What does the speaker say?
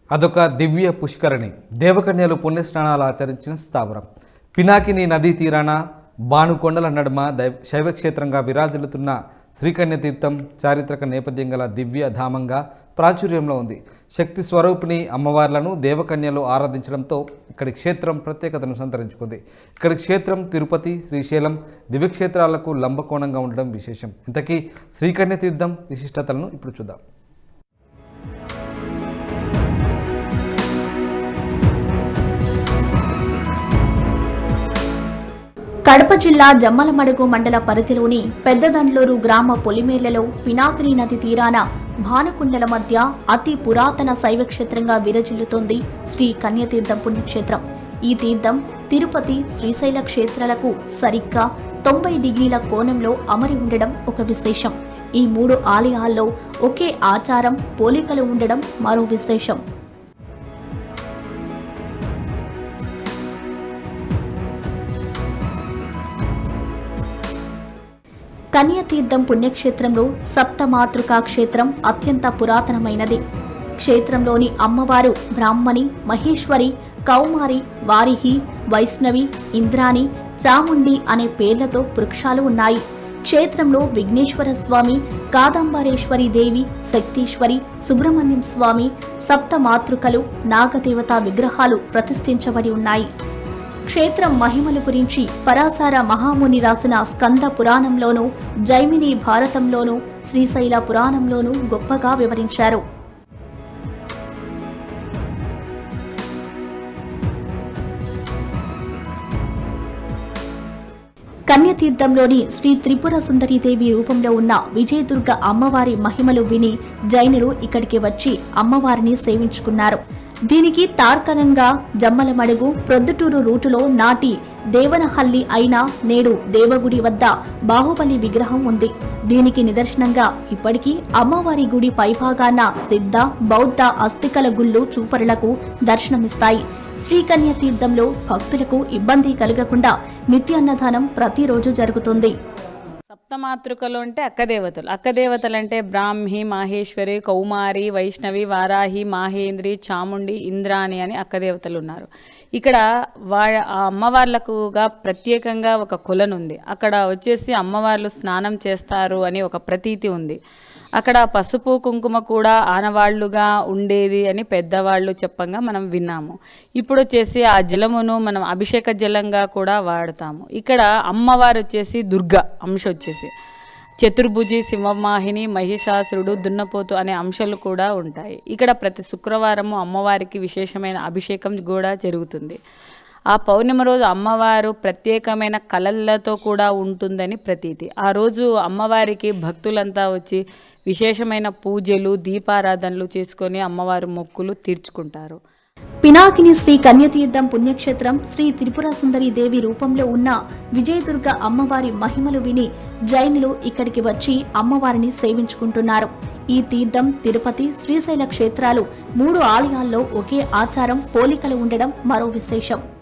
అదొక దివ్య పుష్కరిణి దేవకన్యలు పుణ్యస్నానాలు ఆచరించిన స్థావరం పినాకిని నదీ తీరాన బాణుకొండల నడుమ దైవ శైవక్షేత్రంగా విరాజిల్లుతున్న శ్రీకన్య తీర్థం చారిత్రక నేపథ్యం గల దివ్య ధామంగా ప్రాచుర్యంలో ఉంది శక్తి స్వరూపిణి అమ్మవార్లను దేవకన్యలు ఆరాధించడంతో ఇక్కడి క్షేత్రం ప్రత్యేకతను సంతరించుకుంది ఇక్కడి క్షేత్రం తిరుపతి శ్రీశైలం దివ్యక్షేత్రాలకు లంబకోణంగా ఉండడం విశేషం ఇంతకీ శ్రీకన్య తీర్థం విశిష్టతలను ఇప్పుడు చూద్దాం కడప జిల్లా జమ్మలమడుగు మండల పరిధిలోని పెద్దదండ్లూరు గ్రామ పొలిమేర్లలో పినాకిని నది తీరాన భానుకుండల మధ్య అతి పురాతన శైవ క్షేత్రంగా విరజిల్లుతోంది శ్రీ కన్యతీర్థం పుణ్యక్షేత్రం ఈ తీర్థం తిరుపతి శ్రీశైల క్షేత్రాలకు సరిగ్గా తొంభై డిగ్రీల కోణంలో అమరి ఉండడం ఒక విశేషం ఈ మూడు ఆలయాల్లో ఒకే ఆచారం పోలికలు ఉండడం మరో విశేషం కన్యతీర్థం పుణ్యక్షేత్రంలో సప్తమాతృకా క్షేత్రం అత్యంత పురాతనమైనది క్షేత్రంలోని అమ్మవారు బ్రాహ్మణి మహేశ్వరి కౌమారి వారిహి వైష్ణవి ఇంద్రాణి చాముండి అనే పేర్లతో వృక్షాలు ఉన్నాయి క్షేత్రంలో విఘ్నేశ్వర స్వామి కాదంబరేశ్వరి దేవి శక్తీశ్వరి సుబ్రహ్మణ్యం స్వామి సప్త మాతృకలు నాగదేవత విగ్రహాలు ప్రతిష్ఠించబడి ఉన్నాయి క్షేత్రం మహిమల గురించి పరాసార మహాముని రాసిన స్కంద పురాణంలోనూ జైమిని భారతంలోనూ శ్రీశైల పురాణంలోనూ గొప్పగా వివరించారు కన్యతీర్థంలోని శ్రీ త్రిపుర సుందరీదేవి రూపంలో ఉన్న విజయదుర్గ అమ్మవారి మహిమలు విని జైనులు ఇక్కడికి వచ్చి అమ్మవారిని సేవించుకున్నారు దీనికి తార్కణంగా జమ్మలమడుగు ప్రొద్దుటూరు రూటులో నాటి దేవనహల్లి అయిన నేడు దేవగుడి వద్ద బాహుబలి విగ్రహం ఉంది దీనికి నిదర్శనంగా ఇప్పటికీ అమ్మవారి గుడి పైభాగాన సిద్ధ బౌద్ధ అస్థికల గుళ్ళు చూపరులకు దర్శనమిస్తాయి శ్రీకన్య తీర్థంలో భక్తులకు ఇబ్బంది కలగకుండా నిత్యాన్నదానం ప్రతిరోజు జరుగుతుంది సప్తమాతృకలు అంటే అక్కదేవతలు అక్కదేవతలు అంటే బ్రాహ్మి మాహేశ్వరి కౌమారి వైష్ణవి వారాహి మాహేంద్రి చాముండి ఇంద్రాణి అని అక్కదేవతలు ఉన్నారు ఇక్కడ వా ఆ అమ్మవార్లకుగా ప్రత్యేకంగా ఒక కొలనుంది అక్కడ వచ్చేసి అమ్మవార్లు స్నానం చేస్తారు అని ఒక ప్రతీతి ఉంది అక్కడ పసుపు కుంకుమ కూడా ఆనవాళ్లుగా ఉండేది అని పెద్దవాళ్ళు చెప్పంగా మనం విన్నాము ఇప్పుడు వచ్చేసి ఆ జలమును మనం అభిషేక జలంగా కూడా వాడతాము ఇక్కడ అమ్మవారు వచ్చేసి దుర్గ అంశ వచ్చేసి చతుర్భుజి సింహమాహిని మహిషాసురుడు దున్నపోతు అనే అంశాలు కూడా ఉంటాయి ఇక్కడ ప్రతి శుక్రవారము అమ్మవారికి విశేషమైన అభిషేకం కూడా జరుగుతుంది ఆ పౌర్ణమి రోజు అమ్మవారు ప్రత్యేకమైన కళలతో కూడా ఉంటుందని ప్రతీతి ఆ రోజు అమ్మవారికి భక్తులంతా వచ్చి విశేషమైన పూజలు దీపారాధనలు చేసుకొని అమ్మవారు మొక్కులు తీర్చుకుంటారు పినాకిని శ్రీ కన్యతీర్థం పుణ్యక్షేత్రం శ్రీ త్రిపుర సుందరి దేవి రూపంలో ఉన్న విజయదుర్గ అమ్మవారి మహిమలు విని జైనులు ఇక్కడికి వచ్చి అమ్మవారిని సేవించుకుంటున్నారు ఈ తీర్థం తిరుపతి శ్రీశైల క్షేత్రాలు మూడు ఆలయాల్లో ఒకే ఆచారం పోలికలు ఉండడం మరో విశేషం